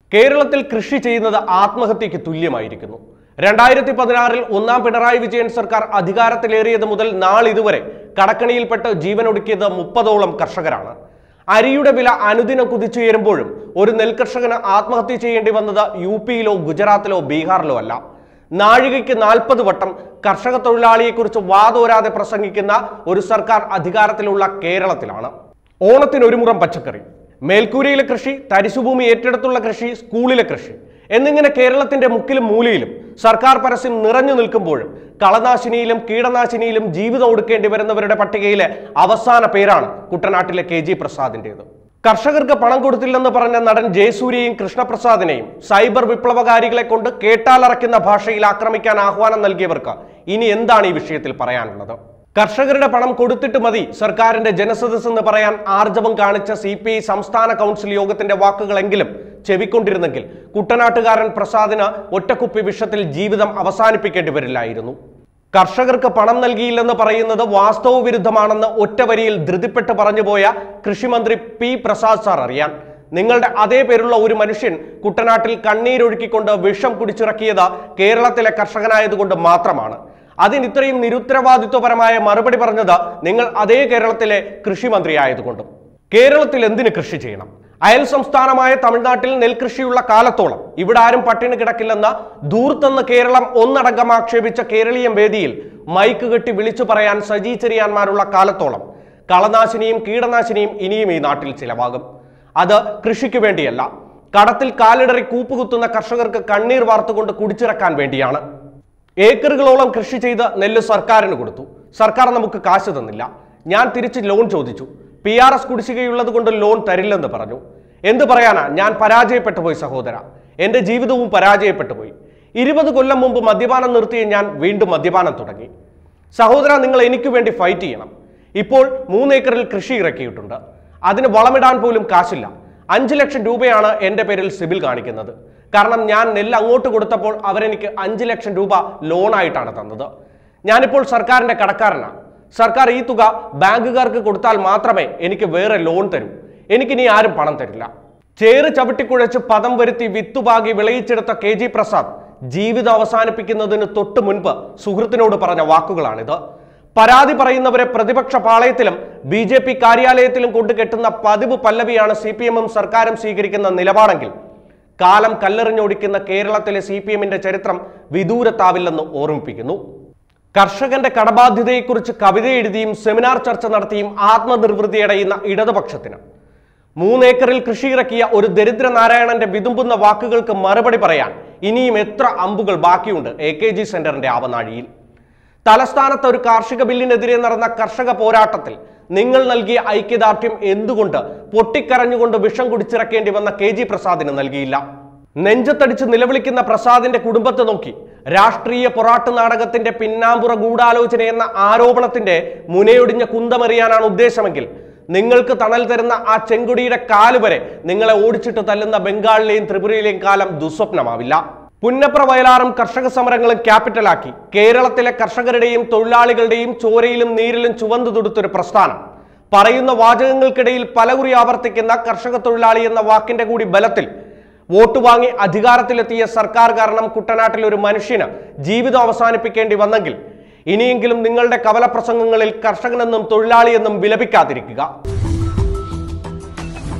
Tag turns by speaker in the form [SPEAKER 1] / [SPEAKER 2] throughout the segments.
[SPEAKER 1] കേരളത്തിൽ കൃഷി ചെയ്യുന്നത് ആത്മഹത്യക്ക് തുല്യമായിരിക്കുന്നു രണ്ടായിരത്തി പതിനാറിൽ ഒന്നാം പിണറായി വിജയൻ സർക്കാർ അധികാരത്തിലേറിയത് മുതൽ നാളിതുവരെ കടക്കണിയിൽപ്പെട്ട് ജീവനൊടുക്കിയത് മുപ്പതോളം കർഷകരാണ് അരിയുടെ വില അനുദിനം കുതിച്ചുയരുമ്പോഴും ഒരു നെൽകർഷകന് ആത്മഹത്യ ചെയ്യേണ്ടി വന്നത് യു പിയിലോ ഗുജറാത്തിലോ ബീഹാറിലോ അല്ല നാഴികയ്ക്ക് നാൽപ്പത് വട്ടം കർഷക തൊഴിലാളിയെക്കുറിച്ച് വാതോരാതെ പ്രസംഗിക്കുന്ന ഒരു സർക്കാർ അധികാരത്തിലുള്ള കേരളത്തിലാണ് ഓണത്തിന് ഒരു മുറം പച്ചക്കറി മേൽക്കൂരയിലെ കൃഷി തരിശുഭൂമി ഏറ്റെടുത്തുള്ള കൃഷി സ്കൂളിലെ കൃഷി എന്നിങ്ങനെ കേരളത്തിന്റെ മുക്കിലും മൂലയിലും സർക്കാർ പരസ്യം നിറഞ്ഞു നിൽക്കുമ്പോഴും കളനാശിനിയിലും കീടനാശിനിയിലും ജീവിതം ഒടുക്കേണ്ടി വരുന്നവരുടെ പട്ടികയിലെ അവസാന പേരാണ് കുട്ടനാട്ടിലെ കെ ജി പ്രസാദിന്റേത് കർഷകർക്ക് പണം കൊടുത്തില്ലെന്ന് പറഞ്ഞ നടൻ ജയസൂര്യയും കൃഷ്ണപ്രസാദിനെയും സൈബർ വിപ്ലവകാരികളെ കൊണ്ട് കേട്ടാലറയ്ക്കുന്ന ഭാഷയിൽ ആക്രമിക്കാൻ ആഹ്വാനം നൽകിയവർക്ക് ഇനി എന്താണ് ഈ വിഷയത്തിൽ പറയാനുള്ളത് കർഷകരുടെ പണം കൊടുത്തിട്ട് മതി സർക്കാരിന്റെ ജനസദസ് എന്ന് പറയാൻ ആർജവം കാണിച്ച സി പി ഐ സംസ്ഥാന കൗൺസിൽ യോഗത്തിന്റെ വാക്കുകളെങ്കിലും ചെവിക്കൊണ്ടിരുന്നെങ്കിൽ കുട്ടനാട്ടുകാരൻ പ്രസാദിന് ഒറ്റക്കുപ്പി വിഷത്തിൽ ജീവിതം അവസാനിപ്പിക്കേണ്ടി വരില്ലായിരുന്നു കർഷകർക്ക് പണം നൽകിയില്ലെന്ന് പറയുന്നത് വാസ്തവ വിരുദ്ധമാണെന്ന് ഒറ്റ വരിയിൽ ധൃതിപ്പെട്ട് പറഞ്ഞുപോയ കൃഷിമന്ത്രി പി പ്രസാദ് സാർ അറിയാൻ നിങ്ങളുടെ അതേ പേരുള്ള ഒരു മനുഷ്യൻ കുട്ടനാട്ടിൽ കണ്ണീരൊഴുക്കിക്കൊണ്ട് വിഷം കുടിച്ചിറക്കിയത് കേരളത്തിലെ കർഷകനായതുകൊണ്ട് മാത്രമാണ് അതിന് ഇത്രയും നിരുത്തരവാദിത്വപരമായ മറുപടി പറഞ്ഞത് നിങ്ങൾ അതേ കേരളത്തിലെ കൃഷിമന്ത്രി ആയതുകൊണ്ടും കേരളത്തിൽ എന്തിന് കൃഷി ചെയ്യണം അയൽ സംസ്ഥാനമായ തമിഴ്നാട്ടിൽ നെൽകൃഷിയുള്ള കാലത്തോളം ഇവിടെ ആരും പട്ടിണി കിടക്കില്ലെന്ന ദൂർത്തെന്ന് കേരളം ഒന്നടങ്കം ആക്ഷേപിച്ച കേരളീയം വേദിയിൽ മൈക്ക് കെട്ടി വിളിച്ചു പറയാൻ സജി ചെറിയാന്മാരുള്ള കാലത്തോളം കളനാശിനിയും കീടനാശിനിയും ഇനിയും ഈ നാട്ടിൽ ചിലവാകും അത് കൃഷിക്ക് വേണ്ടിയല്ല കടത്തിൽ കാലിടറി കൂപ്പുകുത്തുന്ന കർഷകർക്ക് കണ്ണീർ വാർത്തുകൊണ്ട് കുടിച്ചിറക്കാൻ വേണ്ടിയാണ് ഏക്കറുകളോളം കൃഷി ചെയ്ത് നെല്ല് സർക്കാരിന് കൊടുത്തു സർക്കാർ നമുക്ക് കാശ് തന്നില്ല ഞാൻ തിരിച്ച് ലോൺ ചോദിച്ചു പി ആർ എസ് കുടിശ്ശികയുള്ളത് കൊണ്ട് ലോൺ തരില്ലെന്ന് പറഞ്ഞു എന്ത് പറയാനാ ഞാൻ പരാജയപ്പെട്ടു പോയി സഹോദര എന്റെ ജീവിതവും പരാജയപ്പെട്ടു പോയി ഇരുപത് കൊല്ലം മുമ്പ് മദ്യപാനം നിർത്തിയ ഞാൻ വീണ്ടും മദ്യപാനം തുടങ്ങി സഹോദര നിങ്ങൾ എനിക്ക് വേണ്ടി ഫൈറ്റ് ചെയ്യണം ഇപ്പോൾ മൂന്നേക്കറിൽ കൃഷി ഇറക്കിയിട്ടുണ്ട് അതിന് വളമിടാൻ പോലും കാശില്ല അഞ്ച് ലക്ഷം രൂപയാണ് എൻ്റെ പേരിൽ സിബിൽ കാണിക്കുന്നത് കാരണം ഞാൻ നെല്ല് അങ്ങോട്ട് കൊടുത്തപ്പോൾ അവരെനിക്ക് അഞ്ച് ലക്ഷം രൂപ ലോണായിട്ടാണ് തന്നത് ഞാനിപ്പോൾ സർക്കാരിന്റെ കടക്കാരനാണ് സർക്കാർ ഈ തുക ബാങ്കുകാർക്ക് കൊടുത്താൽ മാത്രമേ എനിക്ക് വേറെ ലോൺ തരൂ എനിക്കിനി ആരും പണം തരില്ല ചേറ് ചവിട്ടിക്കുഴച്ച് പദം വരുത്തി വിത്തുപാകി വിളയിച്ചെടുത്ത കെ ജി പ്രസാദ് ജീവിതം അവസാനിപ്പിക്കുന്നതിന് തൊട്ടു മുൻപ് സുഹൃത്തിനോട് പറഞ്ഞ വാക്കുകളാണിത് പരാതി പറയുന്നവരെ പ്രതിപക്ഷ പാളയത്തിലും ബി ജെ പി കാര്യാലയത്തിലും കൊണ്ട് കെട്ടുന്ന പതിവ് പല്ലവിയാണ് സി പി എമ്മും സർക്കാരും സ്വീകരിക്കുന്ന നിലപാടെങ്കിൽ കാലം കല്ലെറിഞ്ഞൊടിക്കുന്ന കേരളത്തിലെ സി പി എമ്മിന്റെ ചരിത്രം വിദൂരത്താവില്ലെന്ന് ഓർമ്മിപ്പിക്കുന്നു കർഷകന്റെ കടബാധ്യതയെക്കുറിച്ച് കവിത എഴുതിയും സെമിനാർ ചർച്ച നടത്തിയും ആത്മനിർവൃതി അടയുന്ന ഇടതുപക്ഷത്തിന് മൂന്നേക്കറിൽ കൃഷി ഇറക്കിയ ഒരു ദരിദ്ര നാരായണന്റെ വിതുമ്പുന്ന വാക്കുകൾക്ക് മറുപടി പറയാൻ ഇനിയും എത്ര അമ്പുകൾ ബാക്കിയുണ്ട് എ കെ ജി സെന്ററിന്റെ ആവനാഴിയിൽ തലസ്ഥാനത്ത് ഒരു കാർഷിക ബില്ലിനെതിരെ നടന്ന കർഷക പോരാട്ടത്തിൽ നിങ്ങൾ നൽകിയ ഐക്യദാർഢ്യം എന്തുകൊണ്ട് പൊട്ടിക്കരഞ്ഞുകൊണ്ട് വിഷം കുടിച്ചിറക്കേണ്ടി വന്ന കെ ജി പ്രസാദിന് നൽകിയില്ല നെഞ്ചത്തടിച്ച് നിലവിളിക്കുന്ന പ്രസാദിന്റെ കുടുംബത്തെ നോക്കി രാഷ്ട്രീയ പൊറാട്ട് നാടകത്തിന്റെ പിന്നാമ്പുറ ഗൂഢാലോചന എന്ന ആരോപണത്തിന്റെ മുനയൊടിഞ്ഞ കുന്തമെറിയാനാണ് ഉദ്ദേശമെങ്കിൽ നിങ്ങൾക്ക് തണൽ തരുന്ന ആ ചെങ്കൊടിയുടെ കാല് വരെ നിങ്ങളെ ഓടിച്ചിട്ട് തല്ലുന്ന ബംഗാളിലെയും ത്രിപുരയിലെയും കാലം ദുസ്വപ്നമാവില്ല പുന്നപ്ര വയലാറും കർഷക സമരങ്ങളും ക്യാപിറ്റലാക്കി കേരളത്തിലെ കർഷകരുടെയും തൊഴിലാളികളുടെയും ചോരയിലും നീരിലും ചുവന്നു തൊടുത്തൊരു പ്രസ്ഥാനം പറയുന്ന വാചകങ്ങൾക്കിടയിൽ പലകുറി ആവർത്തിക്കുന്ന കർഷക തൊഴിലാളി എന്ന വാക്കിന്റെ കൂടി ബലത്തിൽ വോട്ട് വാങ്ങി അധികാരത്തിലെത്തിയ സർക്കാർ കാരണം കുട്ടനാട്ടിൽ ഒരു മനുഷ്യന് ജീവിതം അവസാനിപ്പിക്കേണ്ടി വന്നെങ്കിൽ ഇനിയെങ്കിലും നിങ്ങളുടെ കവലപ്രസംഗങ്ങളിൽ കർഷകനെന്നും തൊഴിലാളിയെന്നും വിലപിക്കാതിരിക്കുക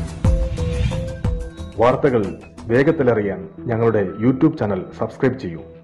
[SPEAKER 2] വാർത്തകൾ വേഗത്തിലറിയാൻ ഞങ്ങളുടെ യൂട്യൂബ് ചാനൽ സബ്സ്ക്രൈബ് ചെയ്യൂ